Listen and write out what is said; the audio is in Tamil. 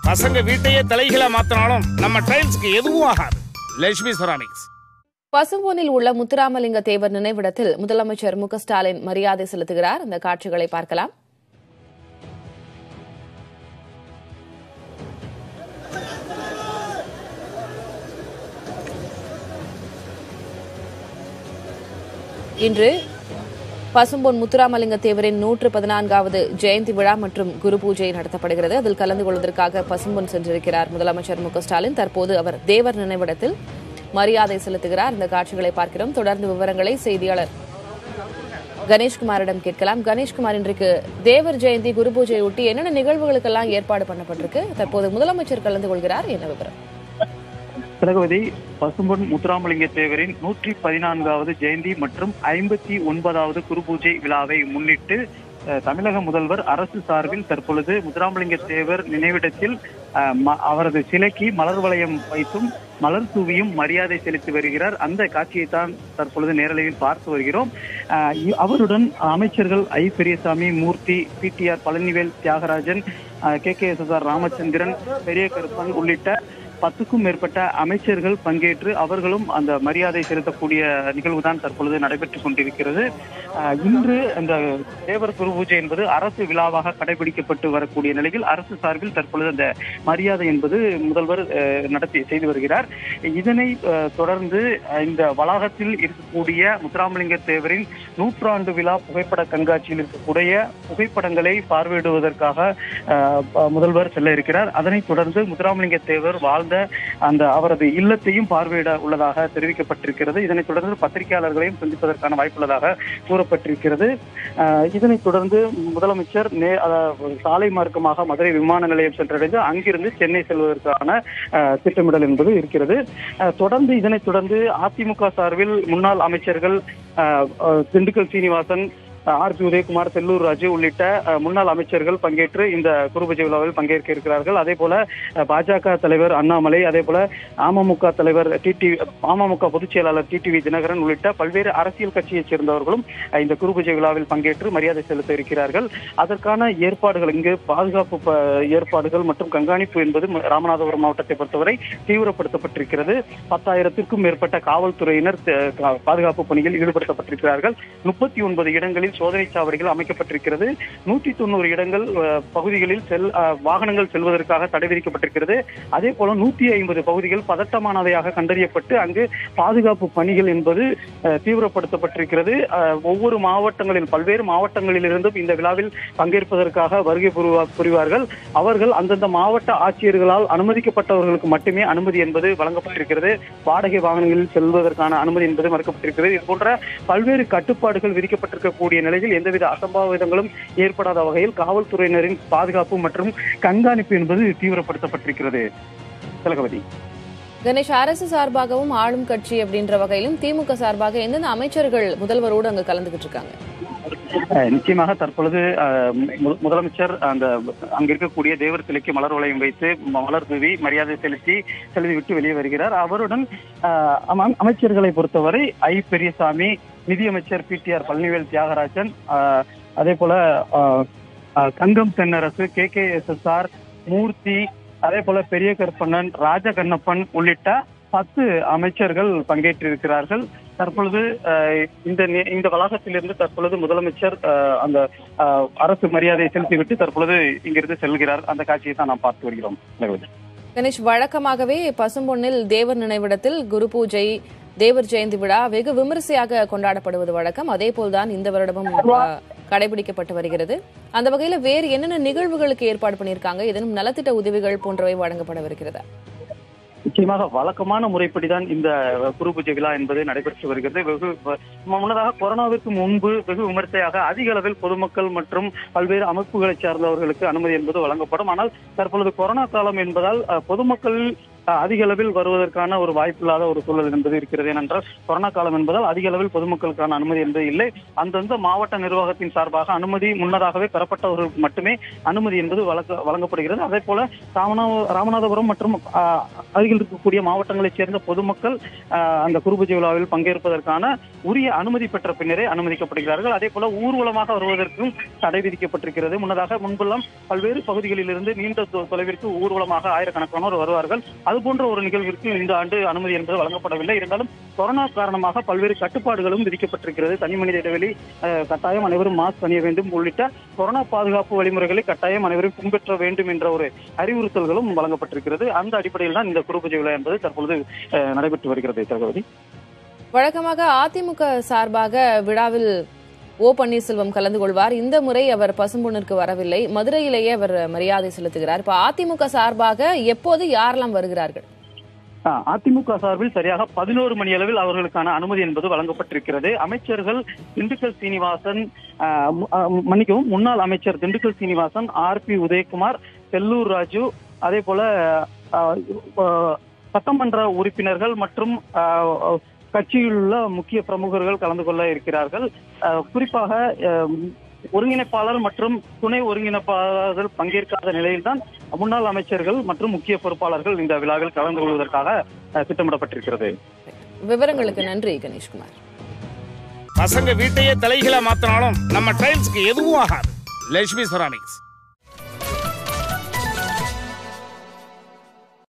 பசங்க வீட்டையே தலைகீழா மாத்தினாலும் நம்ம டைல்ஸ்க்கு எதுவும் ஆகாது லட்சுமி செராமிக்ஸ் பசும்பொனில் உள்ள முத்துராமலிங்க தேவர் நினைவிடத்தில் முதலமைச்சர் மு க ஸ்டாலின் மரியாதை செலுத்துகிறார் இந்த காட்சிகளை பார்க்கலாம் இன்று பசும்பொன் முத்துராமலிங்க தேவரின் நூற்று பதினான்காவது ஜெயந்தி விழா மற்றும் குரு பூஜை நடத்தப்படுகிறது அதில் கலந்து கொள்வதற்காக பசும்பொன் சென்றிருக்கிறார் முதலமைச்சர் மு க ஸ்டாலின் தற்போது அவர் தேவர் நினைவிடத்தில் மரியாதை செலுத்துகிறார் இந்த காட்சிகளை பார்க்கிறோம் தொடர்ந்து விவரங்களை செய்தியாளர் கணேஷ்குமாரிடம் கேட்கலாம் கணேஷ்குமார் இன்றைக்கு தேவர் ஜெயந்தி குரு பூஜையொட்டி என்னென்ன நிகழ்வுகளுக்கெல்லாம் ஏற்பாடு பண்ணப்பட்டிருக்கு தற்போது முதலமைச்சர் கலந்து கொள்கிறார் என்ன விவரம் திலகவதி பசும்பொன் முத்துராமலிங்க தேவரின் நூற்றி பதினான்காவது ஜெயந்தி மற்றும் ஐம்பத்தி ஒன்பதாவது குருபூஜை விழாவை முன்னிட்டு அஹ், தமிழக முதல்வர் அரசு சார்பில் தற்பொழுது முத்துராமலிங்க தேவர் நினைவிடத்தில் அஹ், ம- அவரது சிலைக்கு மலர் வளையம் வைத்தும் மலர் தூவியும் மரியாதை செலுத்தி வருகிறார் அந்த காட்சியை தான் தற்பொழுது நேரலையில் பார்த்து வருகிறோம் அஹ், இ- அவருடன் அமைச்சர்கள் I Periyasamy Moorthy PTR Palanivel Thiagarajan K K S R Ramachandran Periyakaruppan உள்ளிட்ட பத்துக்கும் மேற்பட்ட அமைச்சர்கள் பங்கேற்று அவர்களும் அந்த மரியாதை செலுத்தக்கூடிய நிகழ்வு தான் தற்பொழுது நடைபெற்றுக் கொண்டிருக்கிறது அஹ், இன்று இந்த தேவர் குரு பூஜை என்பது அரசு விழாவாக கடைபிடிக்கப்பட்டு வரக்கூடிய நிலையில் அரசு சார்பில் தற்பொழுது அந்த மரியாதை என்பது முதல்வர் அஹ், நடத்தி செய்து வருகிறார் இதனை அஹ், தொடர்ந்து அஹ், இந்த வளாகத்தில் இருக்கக்கூடிய முத்துராமலிங்க தேவரின் நூற்றாண்டு விழா புகைப்பட கண்காட்சியில் இருக்கக்கூடிய புகைப்படங்களை பார்வையிடுவதற்காக அஹ், ப- முதல்வர் செல்ல இருக்கிறார் அதனைத் தொடர்ந்து முத்துராமலிங்க தேவர் வாழ்ந்த அந்த அவரது இல்லத்தையும் பார்வையிட உள்ளதாக தெரிவிக்கப்பட்டிருக்கிறது இதனைத் தொடர்ந்து பத்திரிகையாளர்களையும் சந்திப்பதற்கான வாய்ப்புள்ளதாக கூறப்பட்டிருக்கிறது அஹ், இதனைத் தொடர்ந்து முதலமைச்சர் நே அதாவது சாலை மார்க்கமாக மதுரை விமான நிலையம் சென்றடைந்து அங்கிருந்து சென்னை செல்வதற்கான அஹ், திட்டமிடல் என்பது இருக்கிறது அஹ், தொடர்ந்து இதனைத் தொடர்ந்து அதிமுக சார்பில் முன்னாள் அமைச்சர்கள் அஹ், அஹ், திண்டுக்கல் சீனிவாசன் ஆர் பி உதயகுமார் செல்லூர் ராஜு உள்ளிட்ட அஹ், முன்னாள் அமைச்சர்கள் பங்கேற்று இந்த குருபூஜை விழாவில் பங்கேற்க இருக்கிறார்கள் அதே போல அஹ், பாஜக தலைவர் அண்ணாமலை அதே போல அமமுக தலைவர் டிடி அமமுக பொதுச் செயலாளர் டிடிவி தினகரன் உள்ளிட்ட பல்வேறு அரசியல் கட்சியைச் சேர்ந்தவர்களும் அஹ், இந்த குருபூஜை விழாவில் பங்கேற்று மரியாதை செலுத்த இருக்கிறார்கள் அதற்கான ஏற்பாடுகள் இங்கு பாதுகாப்பு ப- ஏற்பாடுகள் மற்றும் கண்காணிப்பு என்பது ம- ராமநாதபுரம் மாவட்டத்தை பொறுத்தவரை தீவிரப்படுத்தப்பட்டிருக்கிறது பத்தாயிரத்திற்கும் மேற்பட்ட காவல்துறையினர் த- கா- பாதுகாப்பு பணியில் ஈடுபடுத்தப்பட்டிருக்கிறார்கள் முப்பத்தி ஒன்பது இடங்களில் சோதனை சாவடிகள் அமைக்கப்பட்டிருக்கிறது நூற்றி தொண்ணூறு இடங்கள் அஹ், பகுதிகளில் செல் அஹ், வாகனங்கள் செல்வதற்காக தடை விதிக்கப்பட்டிருக்கிறது அதே போல நூத்தி ஐம்பது பகுதிகள் பதட்டமானவையாக கண்டறியப்பட்டு அங்கு பாதுகாப்பு பணிகள் என்பது அஹ், தீவிரப்படுத்தப்பட்டிருக்கிறது அஹ், ஒவ்வொரு மாவட்டங்களில் பல்வேறு மாவட்டங்களிலிருந்தும் இந்த விழாவில் பங்கேற்பதற்காக வருகை புரிவா- புரிவார்கள் அவர்கள் அந்தந்த மாவட்ட ஆட்சியர்களால் அனுமதிக்கப்பட்டவர்களுக்கு மட்டுமே அனுமதி என்பது வழங்கப்பட்டிருக்கிறது வாடகை வாகனங்களில் செல்வதற்கான அனுமதி என்பது மறுக்கப்பட்டிருக்கிறது இது போன்ற பல்வேறு கட்டுப்பாடுகள் விதிக்கப்பட்டிருக்கக்கூடிய நிலையில் எந்தவித அசம்பாவிதங்களும் ஏற்படாத வகையில் காவல்துறையினரின் பாதுகாப்பு மற்றும் கண்காணிப்பு என்பது தீவிரப்படுத்தப்பட்டிருக்கிறது திலகவதி கணேஷ் அரசு சார்பாகவும் ஆளும் கட்சி அப்படின்ற வகையிலும் திமுக சார்பாக எந்தெந்த அமைச்சர்கள் முதல்வரோடு அங்க கலந்துகிட்டு இருக்காங்க அஹ் நிச்சயமாக தற்பொழுது அஹ், மு- முதலமைச்சர் அந்த அங்க இருக்கக்கூடிய தேவர் சிலைக்கு மலர் வளையம் வைத்து ம- மலர் தூவி மரியாதை செலுத்தி செலுத்தி விட்டு வெளியே வருகிறார் அவருடன் அஹ், அம- அமைச்சர்களை பொறுத்தவரை ஐ பெரியசாமி நிதியமைச்சர் பிடிஆர் பழனிவேல் தியாகராஜன் அஹ், அதே போல அஹ், அஹ், கங்கம் Thennarasu K K S S R Moorthy அதே போல பெரிய கருப்பண்ணன் ராஜகண்ணப்பன் உள்ளிட்ட பத்து அமைச்சர்கள் பங்கேற்றிருக்கிறார்கள் தற்பொழுது அஹ், இந்த நே- இந்த வளாகத்திலிருந்து தற்பொழுது முதலமைச்சர் அஹ், அந்த அஹ், அரசு மரியாதையை செலுத்திவிட்டு தற்பொழுது இங்கிருந்து செல்கிறார் அந்த காட்சியை தான் நாம் பார்த்து வருகிறோம் திலகவதி. கணேஷ் வழக்கமாகவே பசும்பொன்னில் தேவர் நினைவிடத்தில் குரு பூஜை தேவர் ஜெயந்தி விழா வெகு விமரிசையாக கொண்டாடப்படுவது வழக்கம் அதே போல்தான் இந்த வருடமும் ஆ, கடைபிடிக்கப்பட்டு வருகிறது அந்த வகையில வேறு என்னென்ன நிகழ்வுகளுக்கு ஏற்பாடு பண்ணியிருக்காங்க ஏதேனும் நலத்திட்ட உதவிகள் போன்றவை வழங்கப்படவிருக்கிறதா நிச்சயமாக வழக்கமான முறைப்படிதான் இந்த குரு பூஜை விழா என்பது நடைபெற்று வருகிறது வெகு வ- முன்னதாக கொரோனாவிற்கு முன்பு வெகு விமர்சையாக அதிக அளவில் பொதுமக்கள் மற்றும் பல்வேறு அமைப்புகளை சார்ந்தவர்களுக்கு அனுமதி என்பது வழங்கப்படும் ஆனால் தற்பொழுது கொரோனா காலம் என்பதால் அஹ், பொதுமக்கள் அஹ், அதிக அளவில் வருவதற்கான ஒரு வாய்ப்பில்லாத ஒரு சூழல் என்பது இருக்கிறது ஏனென்றால் கொரோனா காலம் என்பதால் அதிக அளவில் பொதுமக்களுக்கான அனுமதி என்பது இல்லை அந்தந்த மாவட்ட நிர்வாகத்தின் சார்பாக அனுமதி முன்னதாகவே பெறப்பட்டவர்களுக்கு மட்டுமே அனுமதி என்பது வழங்க வழங்கப்படுகிறது அதே போல ராமநாத ராமநாதபுரம் மற்றும் அஹ், அருகில் இருக்கக்கூடிய மாவட்டங்களைச் சேர்ந்த பொதுமக்கள் அஹ், அந்த குருபூஜை விழாவில் பங்கேற்பதற்கான உரிய அனுமதி பெற்ற பின்னரே அனுமதிக்கப்படுகிறார்கள் அதே போல ஊர்வலமாக வருவதற்கும் தடை விதிக்கப்பட்டிருக்கிறது முன்னதாக முன்பெல்லாம் பல்வேறு பகுதிகளிலிருந்து நீண்ட தொ- தொலைவிற்கு ஊர்வலமாக ஆயிரக்கணக்கானோர் வருவார்கள் அது போன்ற ஒரு நிகழ்விற்கு இந்த ஆண்டு அனுமதி என்பது வழங்கப்படவில்லை இருந்தாலும் கொரோனா காரணமாக பல்வேறு கட்டுப்பாடுகளும் விதிக்கப்பட்டிருக்கிறது தனி மனித இடைவெளி அஹ், கட்டாயம் அனைவரும் மாஸ்க் அணிய வேண்டும் உள்ளிட்ட கொரோனா பாதுகாப்பு வழிமுறைகளை கட்டாயம் அனைவரும் பின்பற்ற வேண்டும் என்ற ஒரு அறிவுறுத்தல்களும் வழங்கப்பட்டிருக்கிறது அந்த அடிப்படையில் தான் இந்த குருபூஜை விழா என்பது தற்பொழுது அஹ், நடைபெற்று வருகிறது தகவதி வழக்கமாக அதிமுக சார்பாக விழாவில் ஓ பன்னீர்செல்வம் கலந்து கொள்வார் இந்த முறை அவர் பசும்பொன்னிற்கு வரவில்லை மதுரையிலேயே அவர் மரியாதை செலுத்துகிறார் இப்ப அதிமுக சார்பாக எப்போது யாரெல்லாம் வருகிறார்கள் ஆ, அதிமுக சார்பில் சரியாக பதினோரு மணி அளவில் அவர்களுக்கான அனுமதி என்பது வழங்கப்பட்டிருக்கிறது அமைச்சர்கள் திண்டுக்கல் சீனிவாசன் ஆ, மு- ஆ, மன்னிக்கவும் முன்னாள் அமைச்சர் திண்டுக்கல் சீனிவாசன் ஆர் பி உதயகுமார் செல்லூர் ராஜு அதே போல ஆ, ஆ, சட்டமன்ற உறுப்பினர்கள் மற்றும் ஆ, கட்சியில் உள்ள முக்கிய பிரமுகர்கள் கலந்து கொள்ள இருக்கிறார்கள் ஆ, குறிப்பாக ஆ, ஒருங்கிணைப்பாளர் மற்றும் துணை ஒருங்கிணைப்பாளர்கள் பங்கேற்காத நிலையில்தான் முன்னாள் அமைச்சர்கள் மற்றும் முக்கிய பொறுப்பாளர்கள் இந்த விழாவில் கலந்து கொள்வதற்காக அஹ், திட்டமிடப்பட்டிருக்கிறது விவரங்களுக்கு நன்றி கணேஷ்குமார் பசங்க வீட்டையே தலைகீழா மாத்தினாலும் நம்ம டைல்ஸ்க்கு எதுவும் ஆகாது லட்சுமி செராமிக்ஸ்